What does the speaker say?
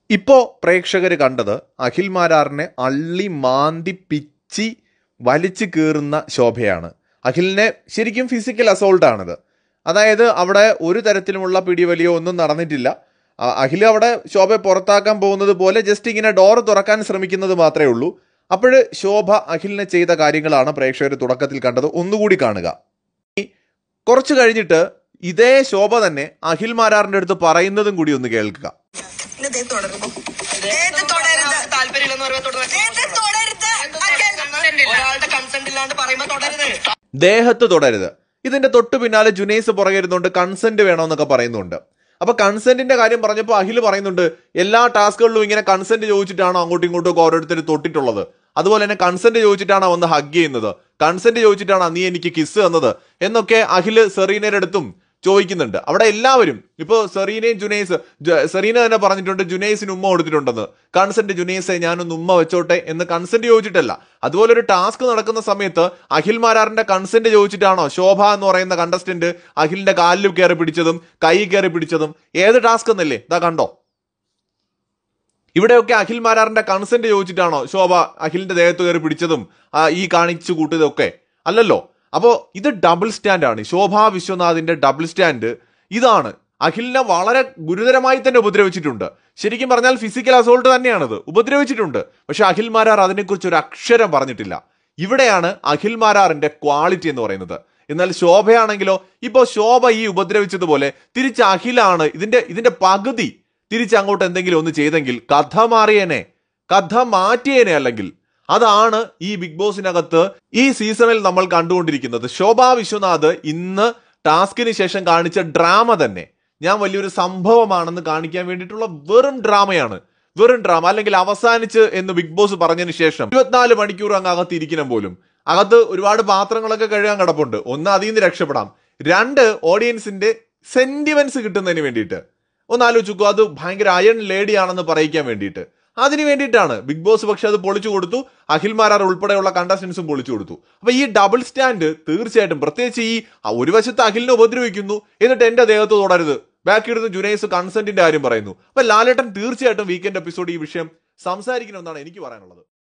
ഇപ്പോൾ പ്രേക്ഷകർ കണ്ടത് അഖിൽ മാരാറിനെ അള്ളി മാന്തി പിച്ചി വലിച്ചു കീറുന്ന ശോഭയാണ് അഖിലിനെ ശരിക്കും ഫിസിക്കൽ അസോൾട്ടാണിത് അതായത് അവിടെ ഒരു തരത്തിലുമുള്ള പിടിവലിയോ ഒന്നും നടന്നിട്ടില്ല അ- അഖിൽ അവിടെ ശോഭയെ പുറത്താക്കാൻ പോകുന്നത് പോലെ ജസ്റ്റ് ഇങ്ങനെ ഡോർ തുറക്കാൻ ശ്രമിക്കുന്നത് മാത്രമേ ഉള്ളൂ അപ്പോൾ ശോഭ അഖിലിനെ ചെയ്ത കാര്യങ്ങളാണ് പ്രേക്ഷകർ തുടക്കത്തിൽ കണ്ടത് ഒന്നുകൂടി കാണുക ഇനി കുറച്ച് കഴിഞ്ഞിട്ട് ഇതേ ശോഭ തന്നെ അഖിൽ മാരാറിന്റെ അടുത്ത് പറയുന്നതും കൂടി ഒന്ന് കേൾക്കുക ഇത് തുടരുന്നു ഏത് തുടരുത് താല്പര്യമില്ലെന്ന് പറയുമ്പോ തുടരാൻ ഏത് തുടരുത് ഒരാളുടെ കൺസെന്റ് ഇല്ലാണ്ട് പറയുമ്പോ തുടരുത് ദേഹത്ത് തുടരുത് ഇതിന്റെ തൊട്ട് പിന്നാലെ ജുനൈസ് പുറകരുന്നുണ്ട് കൺസെന്റ് വേണമെന്നൊക്കെ പറയുന്നുണ്ട് അപ്പൊ കൺസെന്റിന്റെ കാര്യം പറഞ്ഞപ്പോൾ അഖിൽ പറയുന്നുണ്ട് എല്ലാ ടാസ്കുകളിലും ഇങ്ങനെ കൺസെന്റ് ചോദിച്ചിട്ടാണോ അങ്ങോട്ടും ഇങ്ങോട്ടും ഒക്കെ ഓരോരുത്തർ തൊട്ടിട്ടുള്ളത് അതുപോലെ തന്നെ കൺസെന്റ് ചോദിച്ചിട്ടാണോ വന്ന് ഹഗ് ചെയ്യുന്നത് കൺസെന്റ് ചോദിച്ചിട്ടാണോ നീ എനിക്ക് കിസ് തന്നത് എന്നൊക്കെ അഖിൽ സെറീനയുടെ അടുത്തും ചോദിക്കുന്നുണ്ട് അവിടെ എല്ലാവരും ഇപ്പോൾ സെറീനയും ജുനൈസ് ജ- സെറീന തന്നെ പറഞ്ഞിട്ടുണ്ട് ജുനൈസിന് ഉമ്മ കൊടുത്തിട്ടുണ്ടെന്ന് കൺസെന്റ് ജുനൈസെ ഞാനൊന്ന് ഉമ്മ വെച്ചോട്ടെ എന്ന് കൺസെന്റ് ചോദിച്ചിട്ടല്ല അതുപോലെ ഒരു ടാസ്ക് നടക്കുന്ന സമയത്ത് അഖിൽ മാരാറിന്റെ കൺസെന്റ് ചോദിച്ചിട്ടാണോ ശോഭ എന്ന് പറയുന്ന കണ്ടസ്റ്റന്റ് അഖിലിന്റെ കാലിൽ കയറി പിടിച്ചതും കൈ കയറി പിടിച്ചതും ഏത് ടാസ്ക് എന്നല്ലേ ഇതാ കണ്ടോ ഇവിടെയൊക്കെ അഖിൽ മാരാറിന്റെ കൺസെന്റ് ചോദിച്ചിട്ടാണോ ശോഭ അഖിലിന്റെ ദേഹത്ത് കയറി പിടിച്ചതും ആ, ഈ കാണിച്ചു കൂട്ടിയതൊക്കെ അല്ലല്ലോ അപ്പോ ഇത് ഡബിൾ സ്റ്റാൻഡ് ആണ് ശോഭ വിശ്വനാഥിന്റെ ഡബിൾ സ്റ്റാൻഡ് ഇതാണ് അഖിലിനെ വളരെ ഗുരുതരമായി തന്നെ ഉപദ്രവിച്ചിട്ടുണ്ട് ശരിക്കും പറഞ്ഞാൽ ഫിസിക്കൽ അസോൾട്ട് തന്നെയാണിത് ഉപദ്രവിച്ചിട്ടുണ്ട് പക്ഷെ അഖിൽ മാരാർ അതിനെക്കുറിച്ച് ഒരു അക്ഷരം പറഞ്ഞിട്ടില്ല ഇവിടെയാണ് അഖിൽ മാരാറിന്റെ ക്വാളിറ്റി എന്ന് പറയുന്നത് എന്നാൽ ശോഭയാണെങ്കിലോ ഇപ്പോ ശോഭ ഈ ഉപദ്രവിച്ചതുപോലെ തിരിച്ച് അഖിലാണ് ഇതിന്റെ ഇതിന്റെ പകുതി തിരിച്ച് അങ്ങോട്ട് എന്തെങ്കിലും ഒന്ന് ചെയ്തെങ്കിൽ കഥ മാറിയേനെ കഥ മാറ്റിയേനെ അല്ലെങ്കിൽ അതാണ് ഈ ബിഗ് ബോസിനകത്ത് ഈ സീസണിൽ നമ്മൾ കണ്ടുകൊണ്ടിരിക്കുന്നത് ശോഭാ വിശ്വനാഥ് ഇന്ന് ടാസ്കിന് ശേഷം കാണിച്ച ഡ്രാമ തന്നെ ഞാൻ വലിയൊരു സംഭവമാണെന്ന് കാണിക്കാൻ വേണ്ടിയിട്ടുള്ള വെറും ഡ്രാമയാണ് വെറും ഡ്രാമ അല്ലെങ്കിൽ അവസാനിച്ച് എന്ന് ബിഗ് ബോസ് പറഞ്ഞതിന് ശേഷം ഇരുപത്തിനാല് മണിക്കൂർ അങ്ങ് അകത്ത് ഇരിക്കണം പോലും അകത്ത് ഒരുപാട് പാത്രങ്ങളൊക്കെ കഴുകാൻ കിടപ്പുണ്ട് ഒന്ന് അതിൽ നിന്ന് രക്ഷപ്പെടാം രണ്ട് ഓഡിയൻസിന്റെ സെന്റിമെന്റ്സ് കിട്ടുന്നതിന് വേണ്ടിയിട്ട് ഒന്ന് ആലോചിക്കൂ അത് ഭയങ്കര അയൺ ലേഡി ആണെന്ന് പറയിക്കാൻ വേണ്ടിയിട്ട് അതിന് വേണ്ടിയിട്ടാണ് ബിഗ് ബോസ് പക്ഷെ അത് പൊളിച്ചു കൊടുത്തു അഖിൽ മാരാർ ഉൾപ്പെടെയുള്ള കണ്ടസ്റ്റൻസും പൊളിച്ചു കൊടുത്തു അപ്പൊ ഈ ഡബിൾ സ്റ്റാൻഡ് തീർച്ചയായിട്ടും പ്രത്യേകിച്ച് ഈ ആ ഒരു വശത്ത് അഖിലിനെ ഉപദ്രവിക്കുന്നു എന്നിട്ട് എന്റെ ദേഹത്ത് തുടരുത് ബാക്കി എടുത്ത് ജുനൈസ് കൺസെന്റിന്റെ കാര്യം പറയുന്നു അപ്പൊ ലാലേട്ടൻ തീർച്ചയായിട്ടും വീക്കെൻഡ് എപ്പിസോഡ് ഈ വിഷയം സംസാരിക്കണമെന്നാണ് എനിക്ക് പറയാനുള്ളത്